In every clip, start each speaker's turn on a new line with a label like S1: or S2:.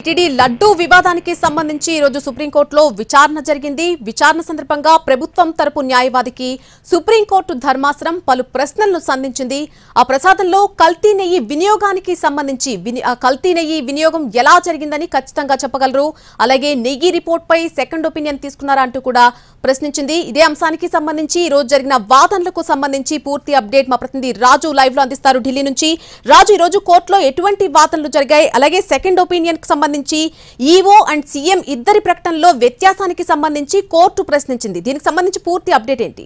S1: TTD laddu వివాదానికి సంబంధించి ఈ రోజు సుప్రీంకోర్టులో విచారణ జరిగింది విచారణ సందర్భంగా ప్రభుత్వం తరపు న్యాయవాదికి సుప్రీంకోర్టు ధర్మాసనం పలు ప్రశ్నలను సంధించింది ఆ ప్రసాదంలో కల్తీ నెయ్యి వినియోగానికి సంబంధించి విని- ఆ కల్తీ నెయ్యి వినియోగం ఎలా జరిగిందని ఖచ్చితంగా చెప్పగలరు అలాగే నెయ్యి రిపోర్ట్ పై సెకండ్ ఒపీనియన్ తీసుకున్నారా అంటూ కూడా ప్రశ్నించింది ఇదే అంశానికి సంబంధించి ఈ రోజు జరిగిన వాదనలకు సంబంధించి పూర్తి అప్డేట్ మా ప్రతినిధి రాజు లైవ్ లో అందిస్తారు ఢిల్లీ నుంచి రాజు ఈ రోజు కోర్టులో ఎటువంటి వాదనలు జరిగాయి అలాగే సెకండ్ ఒపీనియన్ కి సంబంధించి ఈఓ అండ్ సీఎం ఇద్దరి ప్రకటనలో వ్యత్యాసానికి సంబంధించి కోర్టు ప్రశ్నించింది దీనికి సంబంధించి పూర్తి అప్డేట్ ఏంటి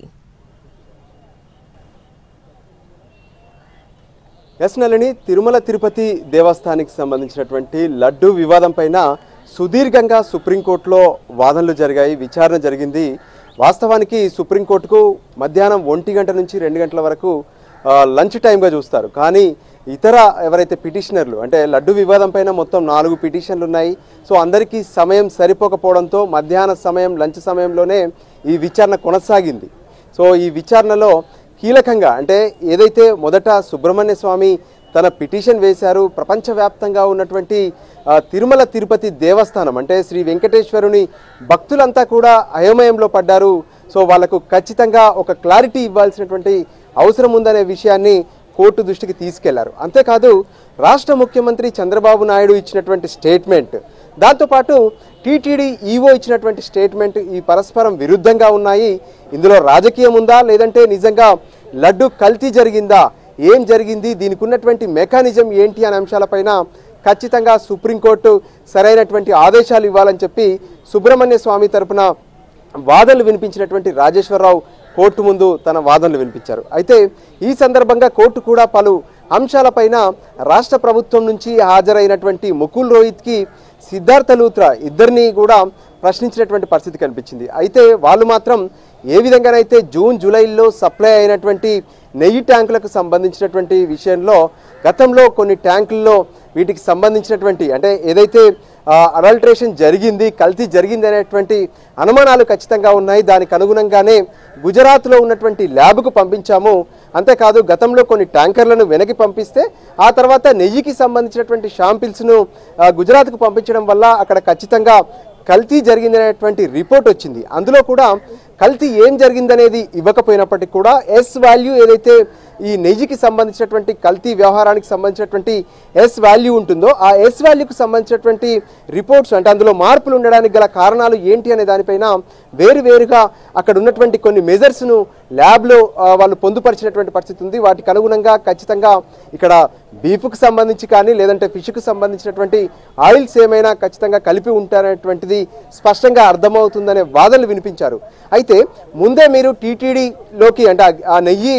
S2: ఎస్ నళిని తిరుమల తిరుపతి దేవస్థానానికి సంబంధించినటువంటి లడ్డు వివాదం పైన సుదీర్ఘంగా సుప్రీంకోర్టులో వాదనలు జరిగాయి విచారణ జరిగింది వాస్తవానికి సుప్రీంకోర్టుకు మధ్యాహ్నం ఒంటి గంట నుంచి రెండు గంటల వరకు ఆ, లంచ్ టైంగా చూస్తారు కానీ ఇతర ఎవరైతే పిటిషనర్లు అంటే లడ్డు వివాదం పైన మొత్తం నాలుగు పిటిషన్లు ఉన్నాయి సో అందరికీ సమయం సరిపోకపోవడంతో మధ్యాహ్న సమయం లంచ్ సమయంలోనే ఈ విచారణ కొనసాగింది సో ఈ విచారణలో కీలకంగా అంటే ఏదైతే మొదట సుబ్రహ్మణ్య స్వామి తన పిటిషన్ వేశారు ప్రపంచవ్యాప్తంగా ఉన్నటువంటి ఆ, తిరుమల తిరుపతి దేవస్థానం అంటే శ్రీ వెంకటేశ్వరుని భక్తులంతా కూడా అయోమయంలో పడ్డారు సో వాళ్ళకు ఖచ్చితంగా ఒక క్లారిటీ ఇవ్వాల్సినటువంటి అవసరం ఉందనే విషయాన్ని కోర్టు దృష్టికి తీసుకెళ్లారు అంతేకాదు రాష్ట్ర ముఖ్యమంత్రి చంద్రబాబు నాయుడు ఇచ్చినటువంటి స్టేట్మెంట్ దాంతోపాటు టీటీడీ ఈవో ఇచ్చినటువంటి స్టేట్మెంట్ ఈ పరస్పరం విరుద్ధంగా ఉన్నాయి ఇందులో రాజకీయం ఉందా లేదంటే నిజంగా లడ్డు కల్తీ జరిగిందా ఏం జరిగింది దీనికి ఉన్నటువంటి మెకానిజం ఏంటి అనే అంశాలపైన ఖచ్చితంగా సుప్రీంకోర్టు సరైనటువంటి ఆదేశాలు ఇవ్వాలని చెప్పి సుబ్రహ్మణ్య స్వామి తరపున వాదనలు వినిపించినటువంటి రాజేశ్వరరావు కోర్టు ముందు తన వాదనలు వినిపించారు అయితే ఈ సందర్భంగా కోర్టు కూడా పలు అంశాలపైన రాష్ట్ర ప్రభుత్వం నుంచి హాజరైనటువంటి ముకుల్ రోహిత్కి సిద్ధార్థ లూత్రా ఇద్దరిని కూడా ప్రశ్నించినటువంటి పరిస్థితి కనిపించింది అయితే వాళ్ళు మాత్రం ఏ విధంగానైతే జూన్ జూలైలో సప్లై అయినటువంటి నెయ్యి ట్యాంకులకు సంబంధించినటువంటి విషయంలో గతంలో కొన్ని ట్యాంకుల్లో వీటికి సంబంధించినటువంటి అంటే ఏదైతే అడల్ట్రేషన్ జరిగింది కల్తీ జరిగింది అనేటువంటి అనుమానాలు ఖచ్చితంగా ఉన్నాయి దానికి అనుగుణంగానే గుజరాత్లో ఉన్నటువంటి ల్యాబ్కు పంపించాము అంతేకాదు గతంలో కొన్ని ట్యాంకర్లను వెనక్కి పంపిస్తే ఆ తర్వాత నెయ్యికి సంబంధించినటువంటి షాంపిల్స్ను ఆ, గుజరాత్కు పంపించడం వల్ల అక్కడ ఖచ్చితంగా కల్తీ జరిగిందనేటువంటి రిపోర్ట్ వచ్చింది అందులో కూడా కల్తీ ఏం జరిగిందనేది ఇవ్వకపోయినప్పటికీ కూడా ఎస్ వాల్యూ ఏదైతే ఈ నెయ్యికి సంబంధించినటువంటి కల్తీ వ్యవహారానికి సంబంధించినటువంటి ఎస్ వాల్యూ ఉంటుందో ఆ ఎస్ వాల్యూకి సంబంధించినటువంటి రిపోర్ట్స్ అంటే అందులో మార్పులు ఉండడానికి గల కారణాలు ఏంటి అనే దానిపైన వేరు వేరుగా అక్కడ ఉన్నటువంటి కొన్ని మెజర్స్ను ల్యాబ్లో ఆ, వాళ్ళు పొందుపరిచినటువంటి పరిస్థితి ఉంది వాటికి అనుగుణంగా ఖచ్చితంగా ఇక్కడ బీఫ్కు సంబంధించి కానీ లేదంటే ఫిష్కు సంబంధించినటువంటి ఆయిల్స్ ఏమైనా ఖచ్చితంగా కలిపి ఉంటారనేటువంటిది స్పష్టంగా అర్థమవుతుందనే వాదనలు వినిపించారు అయితే ముందే మీరు టీటీడీలోకి అంటే ఆ- ఆ నెయ్యి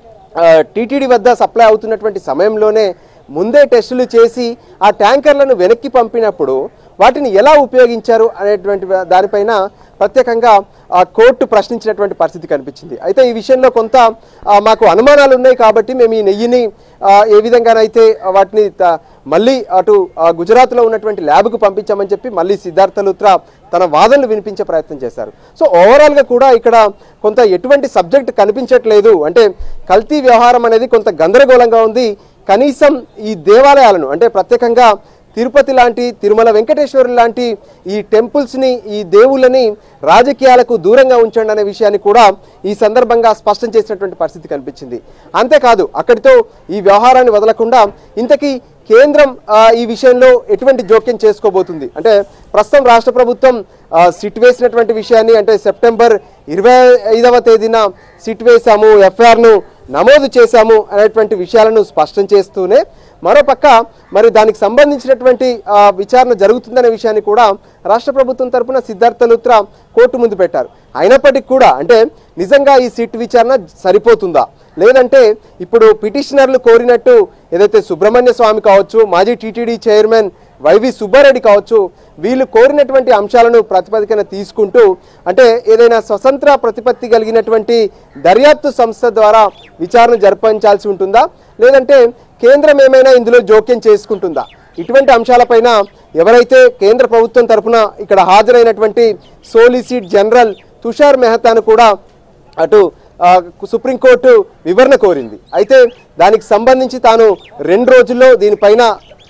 S2: టీటీడీ వద్ద సప్లై అవుతున్నటువంటి సమయంలోనే ముందే టెస్టులు చేసి ఆ ట్యాంకర్లను వెనక్కి పంపినప్పుడు వాటిని ఎలా ఉపయోగించారు అనేటువంటి దానిపైన ప్రత్యేకంగా ఆ కోర్టు ప్రశ్నించినటువంటి పరిస్థితి కనిపించింది అయితే ఈ విషయంలో కొంత ఆ, మాకు అనుమానాలు ఉన్నాయి కాబట్టి మేము ఈ నెయ్యిని ఆ, ఏ విధంగానైతే వాటిని త- మళ్ళీ అటు ఆ, గుజరాత్లో ఉన్నటువంటి ల్యాబ్కు పంపించామని చెప్పి మళ్ళీ సిద్ధార్థ లూత్రా తన వాదనలు వినిపించే ప్రయత్నం చేశారు సో ఓవరాల్గా కూడా ఇక్కడ కొంత ఎటువంటి సబ్జెక్ట్ కనిపించట్లేదు అంటే కల్తీ వ్యవహారం అనేది కొంత గందరగోళంగా ఉంది కనీసం ఈ దేవాలయాలను అంటే ప్రత్యేకంగా తిరుపతి లాంటి తిరుమల వెంకటేశ్వరులు లాంటి ఈ టెంపుల్స్ని ఈ దేవుళ్ళని రాజకీయాలకు దూరంగా ఉంచండి అనే విషయాన్ని కూడా ఈ సందర్భంగా స్పష్టం చేసినటువంటి పరిస్థితి కనిపించింది అంతేకాదు అక్కడితో ఈ వ్యవహారాన్ని వదలకుండా ఇంతకీ కేంద్రం ఆ, ఈ విషయంలో ఎటువంటి జోక్యం చేసుకోబోతుంది అంటే ప్రస్తుతం రాష్ట్ర ప్రభుత్వం ఆ, సిట్ వేసినటువంటి విషయాన్ని అంటే సెప్టెంబర్ ఇరవై ఐదవ తేదీన సిట్ వేశాము ఎఫ్ఐఆర్ను నమోదు చేశాము అనేటువంటి విషయాలను స్పష్టం చేస్తూనే మరోపక్క మరి దానికి సంబంధించినటువంటి ఆ, విచారణ జరుగుతుందనే విషయాన్ని కూడా రాష్ట్ర ప్రభుత్వం తరపున సిద్ధార్థ లూత్రా కోర్టు ముందు పెట్టారు అయినప్పటికీ కూడా అంటే నిజంగా ఈ సిట్ విచారణ సరిపోతుందా లేదంటే ఇప్పుడు పిటిషనర్లు కోరినట్టు ఏదైతే సుబ్రహ్మణ్య స్వామి కావచ్చు మాజీ టీటీడీ చైర్మన్ వైవి సుబ్బారెడ్డి కావచ్చు వీళ్ళు కోరినటువంటి అంశాలను ప్రతిపాదికన తీసుకుంటూ అంటే ఏదైనా స్వతంత్ర ప్రతిపత్తి కలిగినటువంటి దర్యాప్తు సంస్థ ద్వారా విచారణ జరిపించాల్సి ఉంటుందా లేదంటే కేంద్రం ఏమైనా ఇందులో జోక్యం చేసుకుంటుందా ఇటువంటి అంశాలపైన ఎవరైతే కేంద్ర ప్రభుత్వం తరపున ఇక్కడ హాజరైనటువంటి సోలిసిట్ జనరల్ తుషార్ మెహతాను కూడా అటు ఆ, సుప్రీంకోర్టు వివరణ కోరింది అయితే దానికి సంబంధించి తాను రెండు రోజుల్లో దీనిపైన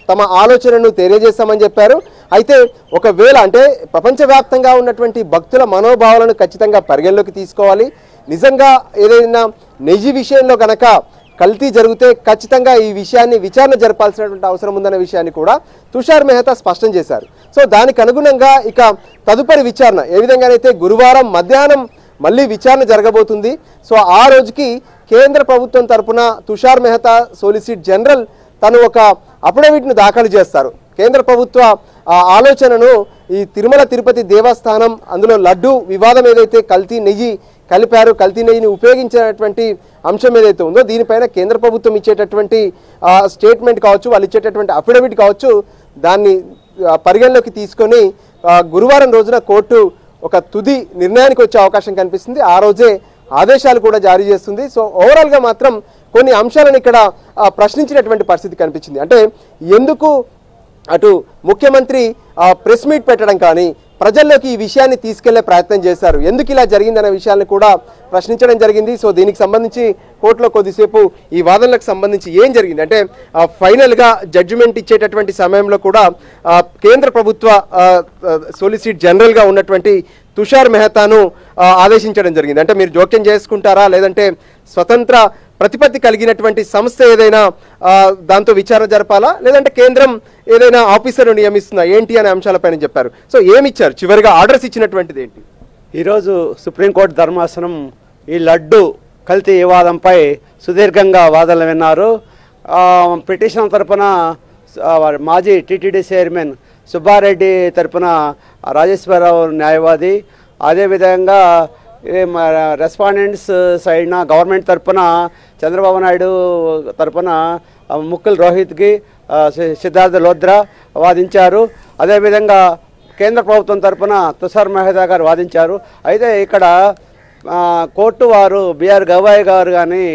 S2: తమ ఆలోచనను తెలియజేస్తామని చెప్పారు అయితే ఒకవేళ అంటే ప్రపంచవ్యాప్తంగా ఉన్నటువంటి భక్తుల మనోభావాలను ఖచ్చితంగా పరిగణలోకి తీసుకోవాలి నిజంగా ఏదైనా నెయ్యి విషయంలో గనక కల్తీ జరిగితే ఖచ్చితంగా ఈ విషయాన్ని విచారణ జరపాల్సినటువంటి అవసరం ఉందన్న విషయాన్ని కూడా తుషార్ మెహతా స్పష్టం చేశారు సో దానికి అనుగుణంగా ఇక తదుపరి విచారణ ఏ విధంగానైతే గురువారం మధ్యాహ్నం మళ్ళీ విచారణ జరగబోతుంది సో ఆ రోజుకి కేంద్ర ప్రభుత్వం తరపున తుషార్ మెహతా సోలిసిట్ జనరల్ తను ఒక అఫిడవిట్ను దాఖలు చేస్తారు కేంద్ర ప్రభుత్వ ఆ, ఆలోచనను ఈ తిరుమల తిరుపతి దేవస్థానం అందులో లడ్డు వివాదం ఏదైతే కల్తీ నెయ్యి కలిపారు కల్తీ నెయ్యిని ఉపయోగించినటువంటి అంశం ఏదైతే ఉందో దీనిపైన కేంద్ర ప్రభుత్వం ఇచ్చేటటువంటి ఆ, స్టేట్మెంట్ కావచ్చు వాళ్ళు ఇచ్చేటటువంటి అఫిడవిట్ కావచ్చు దాన్ని ఆ, పరిగణలోకి తీసుకొని ఆ, గురువారం రోజున కోర్టు ఒక తుది నిర్ణయానికి వచ్చే అవకాశం కనిపిస్తుంది ఆ రోజే ఆదేశాలు కూడా జారీ చేస్తుంది సో ఓవరాల్గా మాత్రం కొన్ని అంశాలను ఇక్కడ ఆ, ప్రశ్నించినటువంటి పరిస్థితి కనిపించింది అంటే ఎందుకు అటు ముఖ్యమంత్రి ఆ, ప్రెస్ మీట్ పెట్టడం కానీ ప్రజల్లోకి ఈ విషయాన్ని తీసుకెళ్లే ప్రయత్నం చేశారు ఎందుకు ఇలా జరిగిందనే విషయాన్ని కూడా ప్రశ్నించడం జరిగింది సో దీనికి సంబంధించి కోర్టులో కొద్దిసేపు ఈ వాదనలకు సంబంధించి ఏం జరిగింది అంటే ఆ, ఫైనల్గా జడ్జిమెంట్ ఇచ్చేటటువంటి సమయంలో కూడా ఆ, కేంద్ర ప్రభుత్వ ఆ, ఆ, సోలిసిట్ జనరల్గా ఉన్నటువంటి తుషార్ మెహతాను ఆ, ఆదేశించడం జరిగింది అంటే మీరు జోక్యం చేసుకుంటారా లేదంటే స్వతంత్ర ప్రతిపత్తి కలిగినటువంటి సంస్థ ఏదైనా ఆ, దాంతో విచారణ జరపాలా లేదంటే కేంద్రం ఏదైనా ఆఫీసర్ను నియమిస్తుందా ఏంటి అనే అంశాలపైన చెప్పారు సో ఏమి ఇచ్చారు చివరిగా ఆర్డర్స్ ఇచ్చినటువంటిది ఏంటి
S3: ఈరోజు సుప్రీంకోర్టు ధర్మాసనం ఈ లడ్డు కల్తీ వివాదంపై సుదీర్ఘంగా వాదనలు విన్నారు ఆ, పిటిషన్ తరపున ఆ, వారి మాజీ టీటీడీ చైర్మన్ సుబ్బారెడ్డి తరపున రాజేశ్వరరావు న్యాయవాది అదేవిధంగా ఈ మ- రెస్పాండెంట్స్ సైడ్న గవర్నమెంట్ తరపున చంద్రబాబు నాయుడు తరపున ఆ, ముకుల్ రోహిత్కి ఆ, సి- సిద్ధార్థ లోద్రా వాదించారు అదేవిధంగా కేంద్ర ప్రభుత్వం తరపున తుషార్ మెహతా గారు వాదించారు అయితే ఇక్కడ ఆ, కోర్టు వారు బిఆర్ గవాయ్ గారు కానీ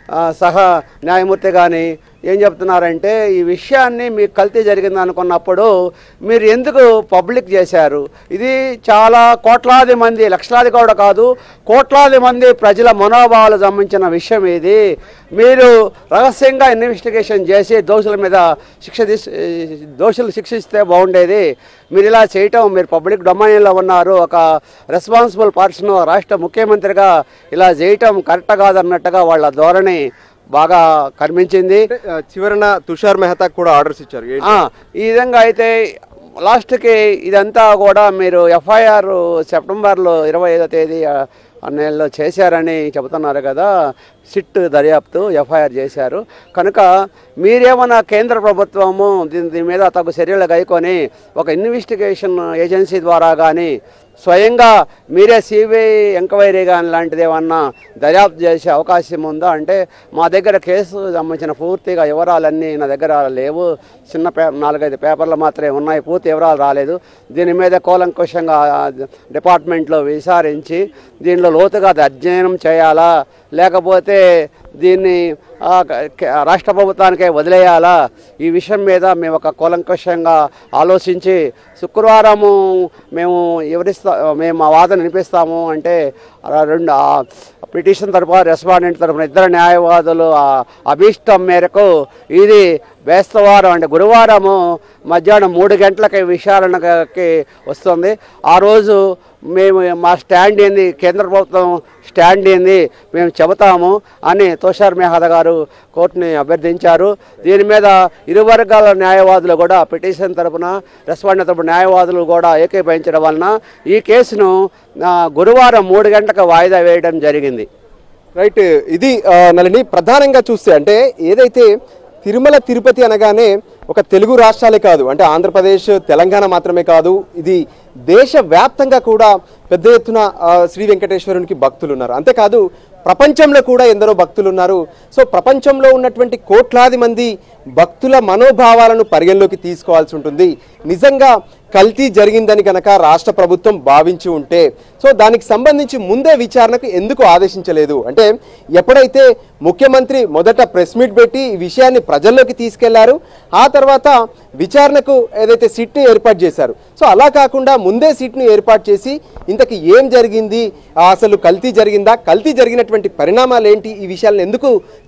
S3: సహా న్యాయమూర్తి కానీ ఏం చెప్తున్నారంటే ఈ విషయాన్ని మీకు కల్తీ జరిగింది అనుకున్నప్పుడు మీరు ఎందుకు పబ్లిక్ చేశారు ఇది చాలా కోట్లాది మంది లక్షలాది కూడా కాదు కోట్లాది మంది ప్రజల మనోభావాలు సంబంధించిన విషయం ఇది మీరు రహస్యంగా ఇన్వెస్టిగేషన్ చేసి దోషుల మీద శిక్ష తీస్ దోషులు శిక్షిస్తే బాగుండేది మీరు ఇలా చేయటం మీరు పబ్లిక్ డొమైన్లో ఉన్నారు ఒక రెస్పాన్సిబుల్ పర్సన్ రాష్ట్ర ముఖ్యమంత్రిగా ఇలా చేయటం కరెక్ట్ కాదన్నట్టుగా వాళ్ళ ధోరణి బాగా కనిపించింది
S2: అంటే, ఆ, చివరన తుషార్ మెహతా కూడా ఆర్డర్స్ ఇచ్చారు ఏంటి?
S3: ఆ, ఈ విధంగా అయితే లాస్ట్కి ఇదంతా కూడా మీరు ఎఫ్ఐఆర్ సెప్టెంబర్లో ఇరవై ఐదో తేదీ ఆ, ఆ నెలలో చేశారని చెబుతున్నారు కదా సిట్ దర్యాప్తు ఎఫ్ఐఆర్ చేశారు కనుక మీరేమన్నా కేంద్ర ప్రభుత్వము దీని దీని మీద తగు చర్యలు కైకొని ఒక ఇన్వెస్టిగేషన్ ఏజెన్సీ ద్వారా కానీ స్వయంగా మీరే సిబిఐ ఎంక్వైరీ కానీ లాంటిది ఏమన్నా దర్యాప్తు చేసే అవకాశం ఉందా అంటే మా దగ్గర కేసు సంబంధించిన పూర్తిగా వివరాలన్నీ నా దగ్గర లేవు చిన్న పే నాలుగైదు పేపర్లు మాత్రమే ఉన్నాయి పూర్తి వివరాలు రాలేదు దీని మీద కూలంకుషంగా డిపార్ట్మెంట్లో విచారించి దీనిలో లోతుగా అది అధ్యయనం చేయాలా లేకపోతే దీన్ని ఆ, క- రాష్ట్ర ప్రభుత్వానికే వదిలేయాలా ఈ విషయం మీద మేము ఒక కూలంకషంగా ఆలోచించి శుక్రవారము మేము ఎవరిస్తా మేము మా వాదన వినిపిస్తాము అంటే ఆ రెండు ఆ పిటిషన్ తరపున రెస్పాండెంట్ తరపున ఇద్దరు న్యాయవాదులు ఆ అభీష్టం మేరకు ఇది బేస్తవారం అంటే గురువారము మధ్యాహ్నం మూడు గంటలకి విచారణకి వస్తుంది ఆ రోజు మేము మా స్టాండ్ ఏంది కేంద్ర ప్రభుత్వం స్టాండ్ ఏంది మేము చెబుతాము అని తుషార్ మెహతా గారు కోర్టుని అభ్యర్థించారు దీని మీద ఇరు వర్గాల న్యాయవాదులు కూడా పిటిషన్ తరపున రెస్పాండెంట్ తరపున న్యాయవాదులు కూడా ఏకీభవించడం వలన ఈ కేసును ఆ, గురువారం మూడు గంటలకు వాయిదా వేయడం జరిగింది
S2: రైట్ ఇది ఆ, నళిని ప్రధానంగా చూస్తే అంటే ఏదైతే తిరుమల తిరుపతి అనగానే ఒక తెలుగు రాష్ట్రాలే కాదు అంటే ఆంధ్రప్రదేశ్ తెలంగాణ మాత్రమే కాదు ఇది దేశవ్యాప్తంగా కూడా పెద్ద ఎత్తున ఆ, శ్రీ వెంకటేశ్వరునికి భక్తులు ఉన్నారు అంతేకాదు ప్రపంచంలో కూడా ఎందరో భక్తులు ఉన్నారు సో ప్రపంచంలో ఉన్నటువంటి కోట్లాది మంది భక్తుల మనోభావాలను పరిగణలోకి తీసుకోవాల్సి ఉంటుంది నిజంగా కల్తీ జరిగిందని కనుక రాష్ట్ర ప్రభుత్వం భావించి ఉంటే సో దానికి సంబంధించి ముందే విచారణకు ఎందుకు ఆదేశించలేదు అంటే ఎప్పుడైతే ముఖ్యమంత్రి మొదట ప్రెస్ మీట్ పెట్టి ఈ విషయాన్ని ప్రజల్లోకి తీసుకెళ్లారు ఆ తర్వాత విచారణకు ఏదైతే సిట్ని ఏర్పాటు చేశారు సో అలా కాకుండా ముందే సిట్ను ఏర్పాటు చేసి ఇంతకు ఏం జరిగింది ఆ అసలు కల్తీ జరిగిందా కల్తీ జరిగినటువంటి పరిణామాలు ఏంటి ఈ విషయాలను ఎందుకు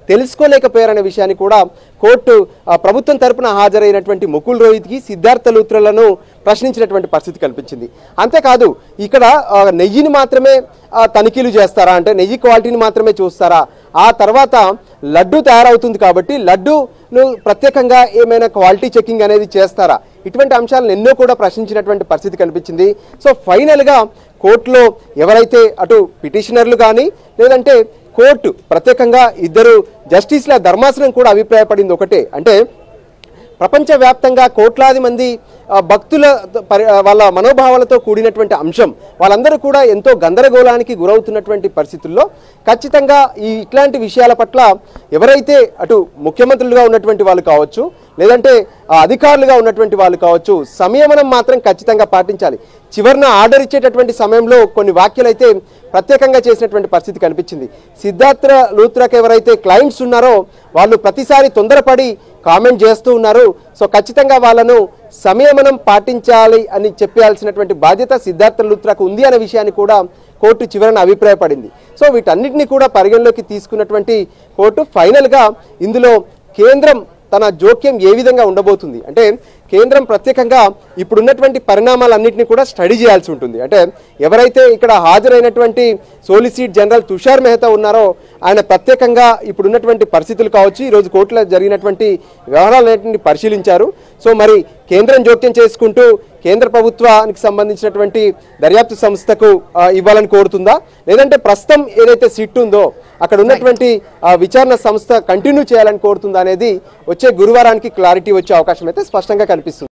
S2: తెలుసుకోలేకపోయారనే విషయాన్ని కూడా కోర్టు ఆ, ప్రభుత్వం తరపున హాజరైనటువంటి ముకుల్ రోహిత్కి సిద్ధార్థ లూత్రలను ప్రశ్నించినటువంటి పరిస్థితి కల్పించింది అంతేకాదు ఇక్కడ ఆ, నెయ్యిని మాత్రమే ఆ, తనిఖీలు చేస్తారా అంటే నెయ్యి క్వాలిటీని మాత్రమే చూస్తారా ఆ తర్వాత లడ్డు తయారవుతుంది కాబట్టి లడ్డూను ప్రత్యేకంగా ఏమైనా క్వాలిటీ చెకింగ్ అనేది చేస్తారా ఇటువంటి అంశాలను ఎన్నో కూడా ప్రశ్నించినటువంటి పరిస్థితి కనిపించింది సో ఫైనల్గా కోర్టులో ఎవరైతే అటు పిటిషనర్లు కానీ లేదంటే కోర్టు ప్రత్యేకంగా ఇద్దరు జస్టిస్ల ధర్మాసనం కూడా అభిప్రాయపడింది ఒకటే అంటే ప్రపంచవ్యాప్తంగా కోట్లాది మంది ఆ, భక్తుల పరి- ఆ, వాళ్ళ మనోభావాలతో కూడినటువంటి అంశం వాళ్ళందరూ కూడా ఎంతో గందరగోళానికి గురవుతున్నటువంటి పరిస్థితుల్లో ఖచ్చితంగా ఈ ఇట్లాంటి విషయాల పట్ల ఎవరైతే అటు ముఖ్యమంత్రులుగా ఉన్నటువంటి వాళ్ళు కావచ్చు లేదంటే ఆ, అధికారులుగా ఉన్నటువంటి వాళ్ళు కావచ్చు సంయమనం మాత్రం ఖచ్చితంగా పాటించాలి చివరిన ఆర్డర్ ఇచ్చేటటువంటి సమయంలో కొన్ని వ్యాఖ్యలు అయితే ప్రత్యేకంగా చేసినటువంటి పరిస్థితి కనిపించింది సిద్ధార్థ లూత్రాకి ఎవరైతే క్లయింట్స్ ఉన్నారో వాళ్ళు ప్రతిసారి తొందరపడి కామెంట్ చేస్తూ ఉన్నారు సో ఖచ్చితంగా వాళ్ళను సంయమనం పాటించాలి అని చెప్పాల్సినటువంటి బాధ్యత సిద్ధార్థ లూత్రాకు ఉంది అనే విషయాన్ని కూడా కోర్టు చివరన అభిప్రాయపడింది సో వీటన్నిటిని కూడా పరిగణలోకి తీసుకున్నటువంటి కోర్టు ఫైనల్గా ఇందులో కేంద్రం తన జోక్యం ఏ విధంగా ఉండబోతుంది అంటే కేంద్రం ప్రత్యేకంగా ఇప్పుడున్నటువంటి పరిణామాలన్నింటినీ కూడా స్టడీ చేయాల్సి ఉంటుంది అంటే ఎవరైతే ఇక్కడ హాజరైనటువంటి సోలిసిట్ జనరల్ తుషార్ మెహతా ఉన్నారో ఆయన ప్రత్యేకంగా ఇప్పుడున్నటువంటి పరిస్థితులు కావచ్చు ఈరోజు కోర్టులో జరిగినటువంటి వ్యవహారాలన్నింటినీ పరిశీలించారు సో మరి కేంద్రం జోక్యం చేసుకుంటూ కేంద్ర ప్రభుత్వానికి సంబంధించినటువంటి దర్యాప్తు సంస్థకు ఆ, ఇవ్వాలని కోరుతుందా లేదంటే ప్రస్తుతం ఏదైతే సిట్ ఉందో అక్కడ ఉన్నటువంటి ఆ, విచారణ సంస్థ కంటిన్యూ చేయాలని కోరుతుందా అనేది వచ్చే గురువారానికి క్లారిటీ వచ్చే అవకాశం అయితే స్పష్టంగా కనిపిస్తుంది